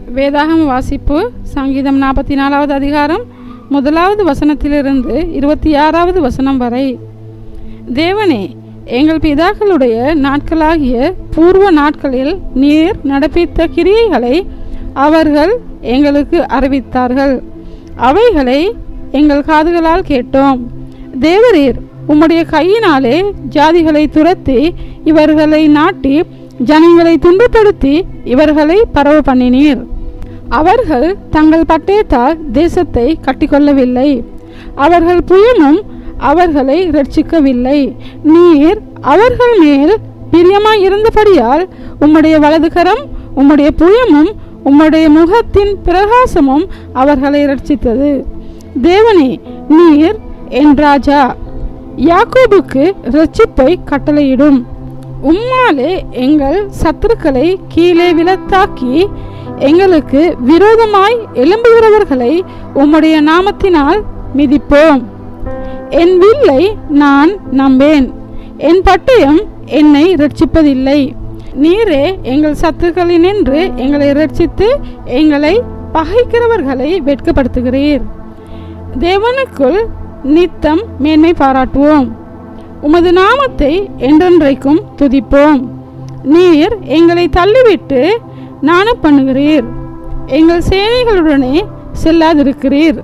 வேதாகம் வாசிப்பு சங்கீதம் நாற்பத்தி நாலாவது அதிகாரம் முதலாவது வசனத்திலிருந்து இருபத்தி ஆறாவது வசனம் வரை தேவனே எங்கள் பிதாக்களுடைய நாட்களாகிய பூர்வ நாட்களில் நீர் நடப்பித்த கிரியைகளை அவர்கள் எங்களுக்கு அறிவித்தார்கள் அவைகளை எங்கள் காதுகளால் கேட்டோம் தேவரீர் உம்முடைய கையினாலே ஜாதிகளை துரத்தி இவர்களை நாட்டி ஜனங்களை துன்பப்படுத்தி இவர்களை பரவ பண்ணினீர் அவர்கள் தங்கள் பட்டயத்தால் தேசத்தை கட்டிக்கொள்ளவில்லை அவர்கள் புயமும் அவர்களை ரட்சிக்கவில்லை நீர் அவர்கள் மேல் பிரியமாய் இருந்தபடியால் உம்முடைய வலதுகரம் உம்முடைய புயமும் உம்முடைய முகத்தின் பிரகாசமும் அவர்களை ரட்சித்தது தேவனே நீர் என் ராஜா யாக்கோபுக்கு ரட்சிப்பை கட்டளையிடும் உம்மாலே எங்கள் சத்துருக்களை கீழே விலத்தாக்கி எங்களுக்கு விரோதமாய் எழும்புகிறவர்களை உம்முடைய நாமத்தினால் மிதிப்போம் என் வில்லை நான் நம்பேன் என் பட்டயம் என்னை ரட்சிப்பதில்லை நீரே எங்கள் சத்துருக்களினின்று எங்களை ரட்சித்து எங்களை பகைக்கிறவர்களை வெட்கப்படுத்துகிறீர் தேவனுக்குள் நித்தம் மேன்மை பாராட்டுவோம் உமது நாமத்தை என்றென்றைக்கும் துதிப்போம் நீர் எங்களை தள்ளிவிட்டு நாண பண்ணுகிறீர் எங்கள் சேனைகளுடனே செல்லாதிருக்கிறீர்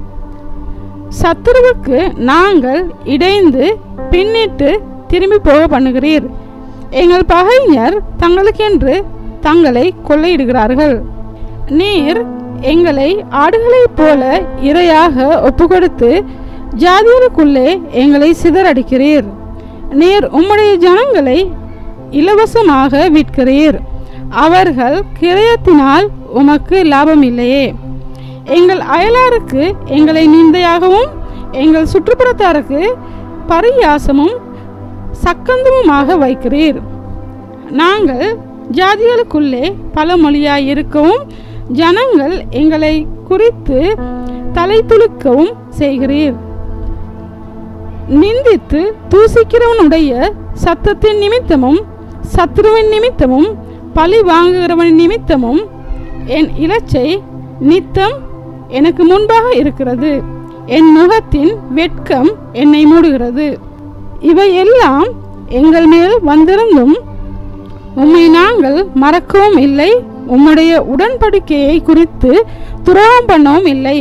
சத்துருவுக்கு நாங்கள் இடைந்து பின்னிட்டு திரும்பி போக பண்ணுகிறீர் எங்கள் பகைஞர் தங்களுக்கென்று தங்களை கொள்ளையிடுகிறார்கள் நீர் எங்களை ஆடுகளைப் போல இரையாக ஒப்புக்கொடுத்து ஜாதிகளுக்குள்ளே எங்களை சிதறடிக்கிறீர் நீர் உம்முடைய ஜனங்களை இலவசமாக விற்கிறீர் அவர்கள் கிரயத்தினால் உமக்கு லாபம் இல்லையே எங்கள் அயலாருக்கு எங்களை நிந்தையாகவும் எங்கள் சுற்றுப்புறத்தாருக்கு பரியாசமும் சக்கந்தமுமாக வைக்கிறீர் நாங்கள் ஜாதிகளுக்குள்ளே பல மொழியாய் இருக்கவும் ஜனங்கள் எங்களை குறித்து தலை துளுக்கவும் செய்கிறீர் நிந்தித்து தூசிக்கிறவனுடைய சத்தத்தின் நிமித்தமும் சத்ருவின் நிமித்தமும் பழி வாங்குகிறவன் நிமித்தமும் என் இலச்சை நித்தம் எனக்கு முன்பாக இருக்கிறது என் முகத்தின் வெட்கம் என்னை மூடுகிறது இவை எல்லாம் எங்கள் மேல் வந்திருந்தும் உம்மை நாங்கள் மறக்கவும் இல்லை உம்முடைய உடன்படிக்கையை குறித்து துரோகம் பண்ணவும் இல்லை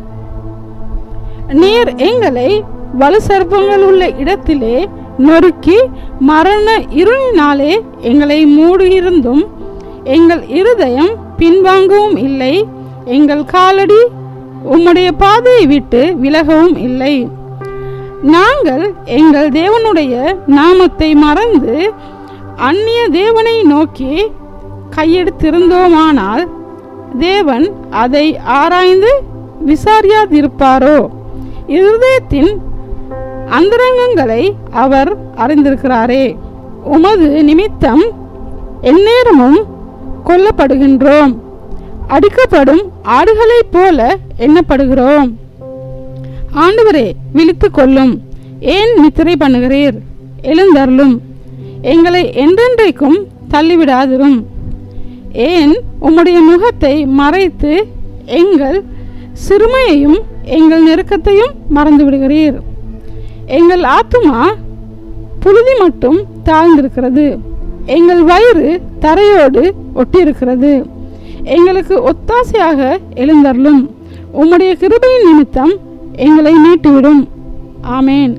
நீர் எங்களை வலு சர்ப்பங்கள் உள்ள இடத்திலே நொறுக்கி மரண இருளினாலே எங்களை மூடியிருந்தும் எங்கள் இருதயம் பின்வாங்கவும் இல்லை எங்கள் காலடி உம்முடைய பாதையை விட்டு விலகவும் இல்லை நாங்கள் எங்கள் தேவனுடைய நாமத்தை மறந்து அந்நிய தேவனை நோக்கி கையெடுத்திருந்தோமானால் தேவன் அதை ஆராய்ந்து விசாரியாதிருப்பாரோ இருதயத்தின் அந்தரங்கங்களை அவர் அறிந்திருக்கிறாரே உமது நிமித்தம் எந்நேரமும் கொல்லப்படுகின்றோம் அடிக்கப்படும் ஆடுகளைப் போல எண்ணப்படுகிறோம் ஆண்டவரே விழித்து கொள்ளும் ஏன் நித்திரை பண்ணுகிறீர் எழுந்தருளும் எங்களை என்றென்றைக்கும் தள்ளிவிடாதிரும் ஏன் உம்முடைய முகத்தை மறைத்து எங்கள் சிறுமையையும் எங்கள் நெருக்கத்தையும் மறந்து விடுகிறீர் எங்கள் ஆத்துமா புழுதி மட்டும் தாழ்ந்திருக்கிறது எங்கள் வயிறு தரையோடு ஒட்டியிருக்கிறது எங்களுக்கு ஒத்தாசையாக எழுந்தருளும் உம்முடைய கிருபையின் நிமித்தம் எங்களை மீட்டுவிடும் ஆமேன்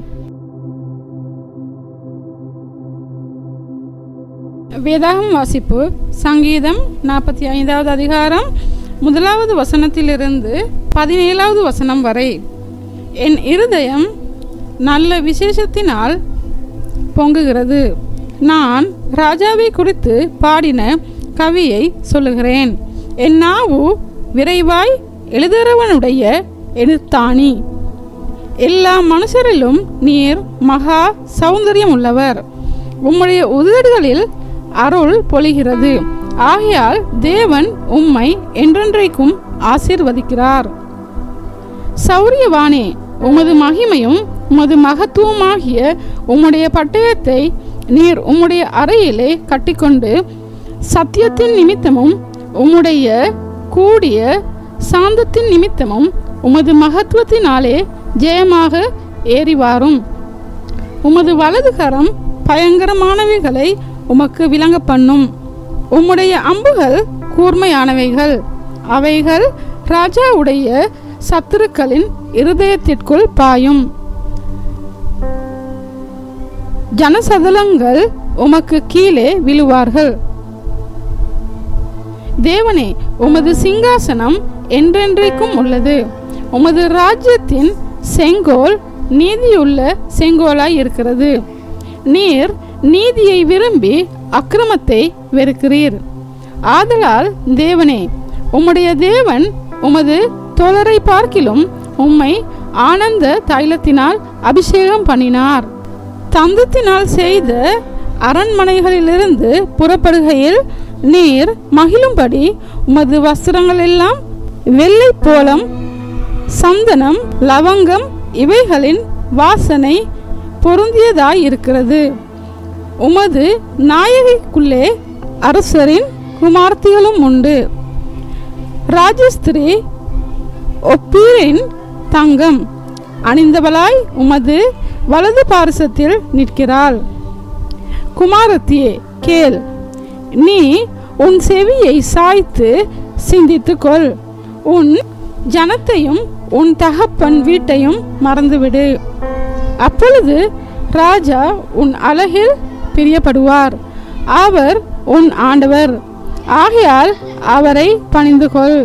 வேதாகம் வாசிப்பு சங்கீதம் நாற்பத்தி ஐந்தாவது அதிகாரம் முதலாவது வசனத்திலிருந்து பதினேழாவது வசனம் வரை என் இருதயம் நல்ல விசேஷத்தினால் பொங்குகிறது நான் ராஜாவை குறித்து பாடின கவியை சொல்லுகிறேன் என் நாவு விரைவாய் எழுதுகிறவனுடைய எழுத்தாணி எல்லா மனுஷரிலும் நீர் மகா சௌந்தரியம் உள்ளவர் உம்முடைய உதடுகளில் அருள் பொழிகிறது ஆகையால் தேவன் உம்மை என்றென்றைக்கும் ஆசீர்வதிக்கிறார் சௌரியவானே உமது மகிமையும் உமது மகத்துவமாகிய உம்முடைய பட்டயத்தை நீர் உம்முடைய அறையிலே கட்டிக்கொண்டு சத்தியத்தின் நிமித்தமும் உம்முடைய கூடிய சாந்தத்தின் நிமித்தமும் உமது மகத்துவத்தினாலே ஜெயமாக ஏறி வாரும் உமது வலது கரம் பயங்கரமானவைகளை உமக்கு விளங்க பண்ணும் உம்முடைய அம்புகள் கூர்மையானவைகள் அவைகள் ராஜாவுடைய சத்துருக்களின் இருதயத்திற்குள் பாயும் ஜனசதலங்கள் உமக்கு கீழே விழுவார்கள் தேவனே உமது சிங்காசனம் என்றென்றைக்கும் உள்ளது உமது ராஜ்யத்தின் செங்கோல் நீதியுள்ள செங்கோலாய் இருக்கிறது நீர் நீதியை விரும்பி அக்கிரமத்தை வெறுக்கிறீர் ஆதலால் தேவனே உம்முடைய தேவன் உமது தோழரை பார்க்கிலும் உம்மை ஆனந்த தைலத்தினால் அபிஷேகம் பண்ணினார் தந்தத்தினால் செய்த அரண்மனைகளிலிருந்து புறப்படுகையில் நீர் மகிழும்படி உமது வஸ்திரங்கள் எல்லாம் வெள்ளை போலம் சந்தனம் லவங்கம் இவைகளின் வாசனை பொருந்தியதாய் இருக்கிறது உமது நாயகிக்குள்ளே அரசரின் குமார்த்திகளும் உண்டு ராஜஸ்திரி ஒப்பீரின் தங்கம் அணிந்தவளாய் உமது வலது பாரசத்தில் நிற்கிறாள் குமாரத்தியே கேள் நீ உன் செவியை சாய்த்து சிந்தித்துக்கொள் உன் ஜனத்தையும் உன் தகப்பன் வீட்டையும் மறந்துவிடு அப்பொழுது ராஜா உன் அழகில் பிரியப்படுவார் அவர் உன் ஆண்டவர் ஆகையால் அவரை பணிந்து கொள்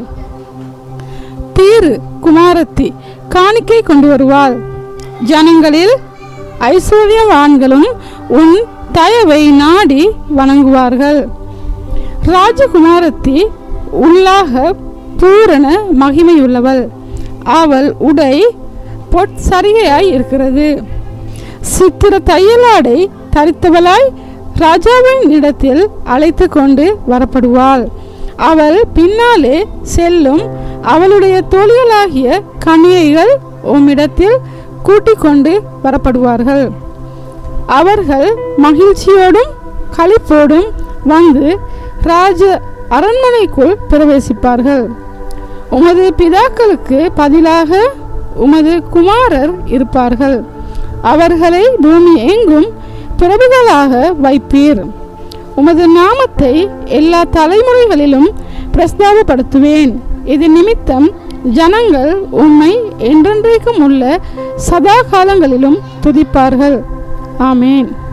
தீரு குமாரத்தி காணிக்கை கொண்டு வருவாள் ஜனங்களில் ஐஸ்வர்யவான்களும் உன் தயவை நாடி வணங்குவார்கள் ராஜகுமாரத்தி உள்ளாக பூரண மகிமையுள்ளவள் அவள் உடை பொற்சரிகையாய் இருக்கிறது சித்திர தையலாடை தரித்தவளாய் ராஜாவின் இடத்தில் அழைத்து கொண்டு வரப்படுவாள் அவள் பின்னாலே செல்லும் அவளுடைய தோழிகளாகிய கன்னிகைகள் உம்மிடத்தில் கூட்டிக் கொண்டு வரப்படுவார்கள் அவர்கள் மகிழ்ச்சியோடும் களிப்போடும் வந்து ராஜ அரண்மனைக்குள் பிரவேசிப்பார்கள் உமது பிதாக்களுக்கு பதிலாக உமது குமாரர் இருப்பார்கள் அவர்களை பூமி எங்கும் பிரபுகளாக வைப்பீர் உமது நாமத்தை எல்லா தலைமுறைகளிலும் பிரஸ்தாபப்படுத்துவேன் இது நிமித்தம் ஜனங்கள் உம்மை என்றென்றைக்கும் உள்ள சதா காலங்களிலும் துதிப்பார்கள் ஆமேன்